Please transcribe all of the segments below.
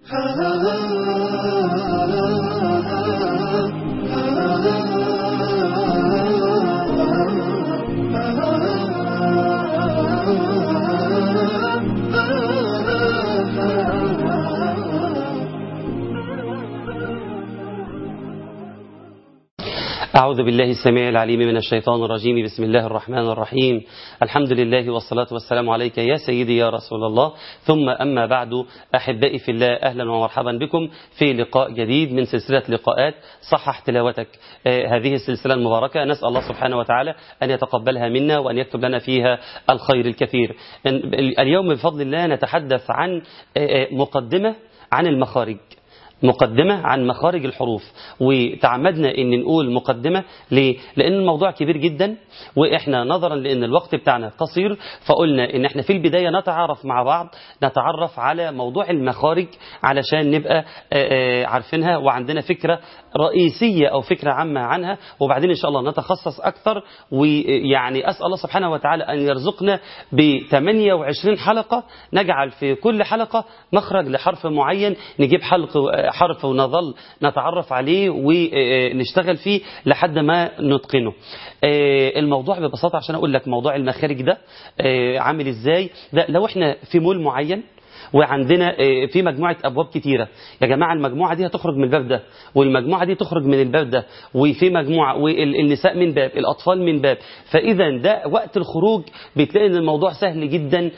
أعوذ بالله السميع العليم من الشيطان الرجيم بسم الله الرحمن الرحيم الحمد لله والصلاة والسلام عليك يا سيدي يا رسول الله ثم أما بعد أحبائي في الله أهلا ومرحبا بكم في لقاء جديد من سلسلة لقاءات صحح تلاوتك آه هذه السلسلة المباركة نسأل الله سبحانه وتعالى أن يتقبلها منا وأن يكتب لنا فيها الخير الكثير اليوم بفضل الله نتحدث عن آه مقدمة عن المخارج مقدمة عن مخارج الحروف وتعمدنا ان نقول مقدمة ليه؟ لان الموضوع كبير جدا واحنا نظرا لان الوقت بتاعنا قصير فقلنا ان احنا في البداية نتعرف مع بعض نتعرف على موضوع المخارج علشان نبقى عارفينها وعندنا فكرة رئيسية او فكرة عامة عنها وبعدين ان شاء الله نتخصص اكثر ويعني اسأل الله سبحانه وتعالى ان يرزقنا ب 28 حلقة نجعل في كل حلقة مخرج لحرف معين نجيب حلقة حرف ونظل نتعرف عليه ونشتغل فيه لحد ما نتقنه الموضوع ببساطة عشان أقول لك موضوع المخارج ده عامل إزاي ده لو إحنا في مول معين وعندنا في مجموعة أبواب كتيرة يا جماعة المجموعة دي هتخرج من الباب ده والمجموعة دي تخرج من الباب ده وفي مجموعة والنساء من باب الأطفال من باب فإذا ده وقت الخروج بتلاقي ان الموضوع سهل جدا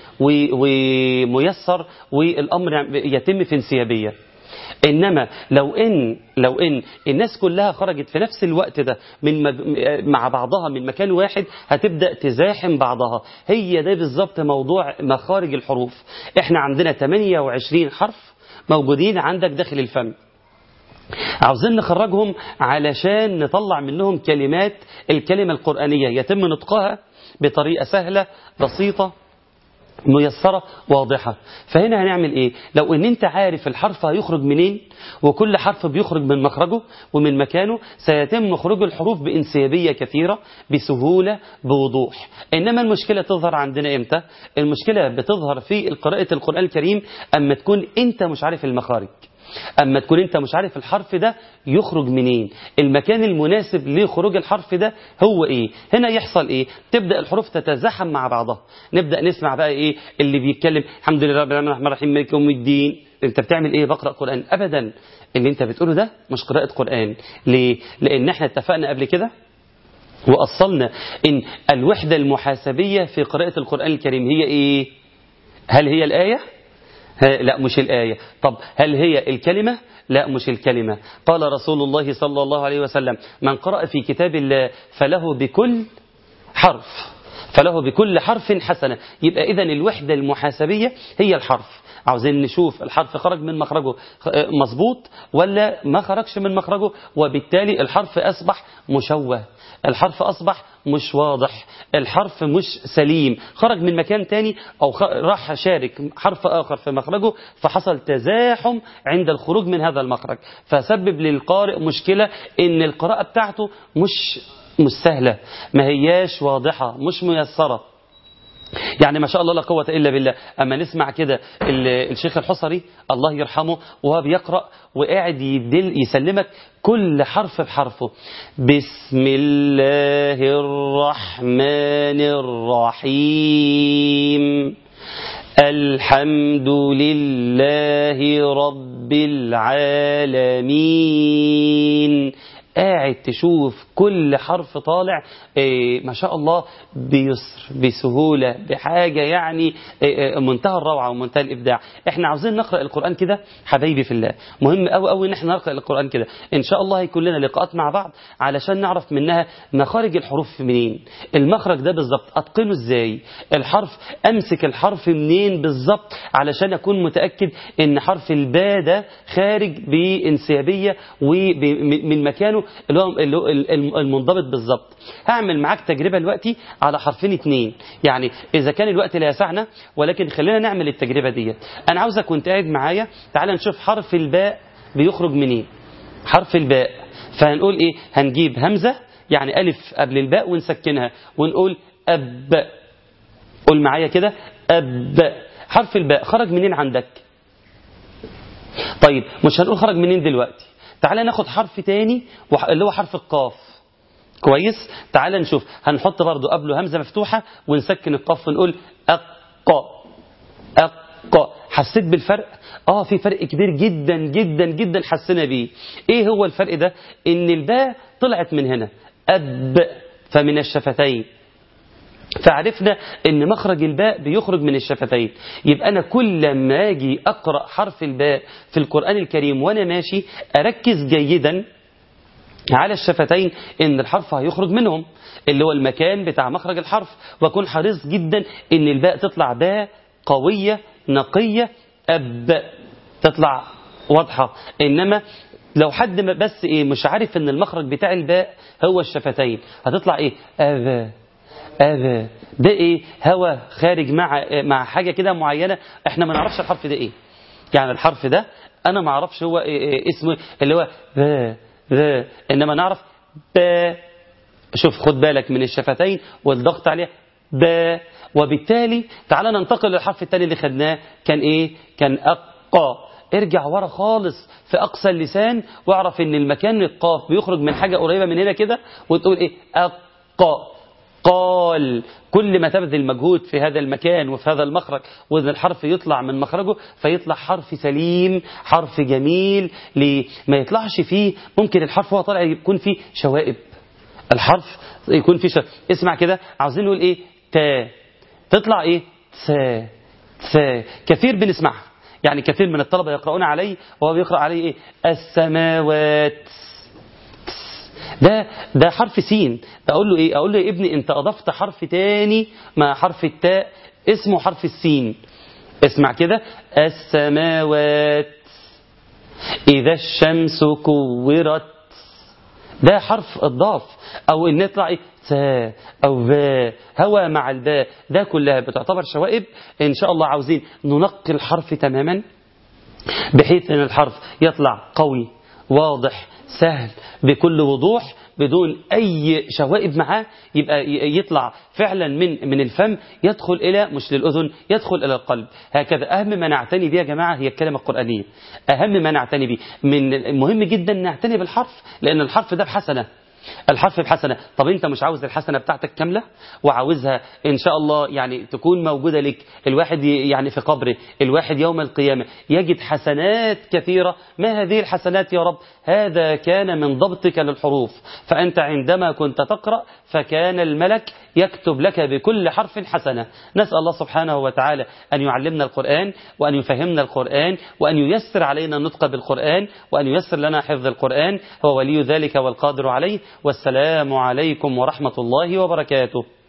وميسر والأمر يتم في انسيابية انما لو ان لو ان الناس كلها خرجت في نفس الوقت ده من مج... مع بعضها من مكان واحد هتبدا تزاحم بعضها هي ده بالظبط موضوع مخارج الحروف احنا عندنا 28 حرف موجودين عندك داخل الفم عاوزين نخرجهم علشان نطلع منهم كلمات الكلمة القرآنية يتم نطقها بطريقة سهلة بسيطة ميسرة واضحة فهنا هنعمل ايه لو ان انت عارف الحرف هيخرج منين وكل حرف بيخرج من مخرجه ومن مكانه سيتم خروج الحروف بانسيابية كثيرة بسهولة بوضوح انما المشكلة تظهر عندنا امتى المشكلة بتظهر في قراءة القرآن الكريم اما تكون انت مش عارف المخارج أما تكون أنت مش عارف الحرف ده يخرج منين المكان المناسب لخروج الحرف ده هو إيه هنا يحصل إيه تبدأ الحروف تتزاحم مع بعضها نبدأ نسمع بقى إيه اللي بيتكلم الحمد لله رب العالمين الرحمن الرحيم مالك يوم الدين أنت بتعمل إيه بقرأ قرآن أبدا اللي أنت بتقوله ده مش قراءة قرآن ليه لأن احنا اتفقنا قبل كده وأصلنا إن الوحدة المحاسبية في قراءة القرآن الكريم هي إيه هل هي الآية لا مش الآية طب هل هي الكلمة لا مش الكلمة قال رسول الله صلى الله عليه وسلم من قرأ في كتاب الله فله بكل حرف فله بكل حرف حسنة يبقى إذن الوحدة المحاسبية هي الحرف عاوزين نشوف الحرف خرج من مخرجه مظبوط ولا ما خرجش من مخرجه وبالتالي الحرف أصبح مشوه الحرف أصبح مش واضح الحرف مش سليم خرج من مكان تاني أو راح شارك حرف آخر في مخرجه فحصل تزاحم عند الخروج من هذا المخرج فسبب للقارئ مشكلة إن القراءة بتاعته مش مش سهلة ما هياش واضحة مش ميسرة يعني ما شاء الله لا قوة إلا بالله أما نسمع كده الشيخ الحصري الله يرحمه وهو بيقرأ وقاعد يدل يسلمك كل حرف بحرفه بسم الله الرحمن الرحيم الحمد لله رب العالمين قاعد تشوف كل حرف طالع إيه ما شاء الله بيسر بسهولة بحاجة يعني إيه منتهى الروعة ومنتهى الإبداع احنا عاوزين نقرأ القرآن كده حبايبي في الله مهم قوي قوي ان احنا نقرأ القرآن كده ان شاء الله هيكون لنا لقاءات مع بعض علشان نعرف منها مخارج الحروف منين المخرج ده بالظبط اتقنه ازاي الحرف امسك الحرف منين بالظبط علشان اكون متأكد ان حرف الباء ده خارج بانسيابية ومن مكانه اللي هو المنضبط بالظبط هعمل معاك تجربة دلوقتي على حرفين اتنين يعني إذا كان الوقت لا يسعنا ولكن خلينا نعمل التجربة دي أنا عاوزك وانت قاعد معايا تعال نشوف حرف الباء بيخرج منين حرف الباء فهنقول إيه هنجيب همزة يعني ألف قبل الباء ونسكنها ونقول أب قول معايا كده أب حرف الباء خرج منين عندك طيب مش هنقول خرج منين دلوقتي تعالى ناخد حرف تاني اللي هو حرف القاف كويس تعالى نشوف هنحط برضو قبله همزة مفتوحة ونسكن القاف ونقول أق أق حسيت بالفرق اه في فرق كبير جدا جدا جدا حسينا بيه ايه هو الفرق ده ان الباء طلعت من هنا أب فمن الشفتين فعرفنا ان مخرج الباء بيخرج من الشفتين يبقى انا كل ما اجي اقرا حرف الباء في القران الكريم وانا ماشي اركز جيدا على الشفتين ان الحرف هيخرج منهم اللي هو المكان بتاع مخرج الحرف واكون حريص جدا ان الباء تطلع باء قويه نقيه اب تطلع واضحه انما لو حد بس ايه مش عارف ان المخرج بتاع الباء هو الشفتين هتطلع ايه اذى اذى ده ايه هوا خارج مع مع حاجه كده معينه احنا ما نعرفش الحرف ده ايه يعني الحرف ده انا ما اعرفش هو إيه إيه اسمه اللي هو ذا ذا انما نعرف با شوف خد بالك من الشفتين والضغط عليها با وبالتالي تعالى ننتقل للحرف الثاني اللي خدناه كان ايه كان اقا ارجع ورا خالص في اقصى اللسان واعرف ان المكان القاف بيخرج من حاجه قريبه من هنا كده وتقول ايه اقا قال كل ما تبذل مجهود في هذا المكان وفي هذا المخرج وإذا الحرف يطلع من مخرجه فيطلع حرف سليم حرف جميل ما يطلعش فيه ممكن الحرف هو طالع يكون فيه شوائب الحرف يكون فيه شوائب اسمع كده عاوزين نقول ايه تا تطلع ايه تا تا كثير بنسمعها يعني كثير من الطلبة يقرؤون عليه وهو بيقرأ عليه ايه السماوات ده ده حرف سين اقول له ايه اقول له يا ابني انت اضفت حرف تاني مع حرف التاء اسمه حرف السين اسمع كده السماوات اذا الشمس كورت ده حرف الضاف او ان يطلع ايه تا او ذا هوا مع الباء ده كلها بتعتبر شوائب ان شاء الله عاوزين ننقي الحرف تماما بحيث ان الحرف يطلع قوي واضح سهل بكل وضوح بدون أي شوائب معاه يبقى يطلع فعلا من من الفم يدخل إلى مش للأذن يدخل إلى القلب هكذا أهم ما نعتني به يا جماعة هي الكلمة القرآنية أهم ما نعتني به من مهم جدا نعتني بالحرف لأن الحرف ده بحسنة الحرف بحسنة طب انت مش عاوز الحسنة بتاعتك كاملة وعاوزها ان شاء الله يعني تكون موجودة لك الواحد يعني في قبره الواحد يوم القيامة يجد حسنات كثيرة ما هذه الحسنات يا رب هذا كان من ضبطك للحروف فأنت عندما كنت تقرأ فكان الملك يكتب لك بكل حرف حسنة نسأل الله سبحانه وتعالى أن يعلمنا القرآن وأن يفهمنا القرآن وأن ييسر علينا النطق بالقرآن وأن ييسر لنا حفظ القرآن هو ولي ذلك والقادر عليه والسلام عليكم ورحمة الله وبركاته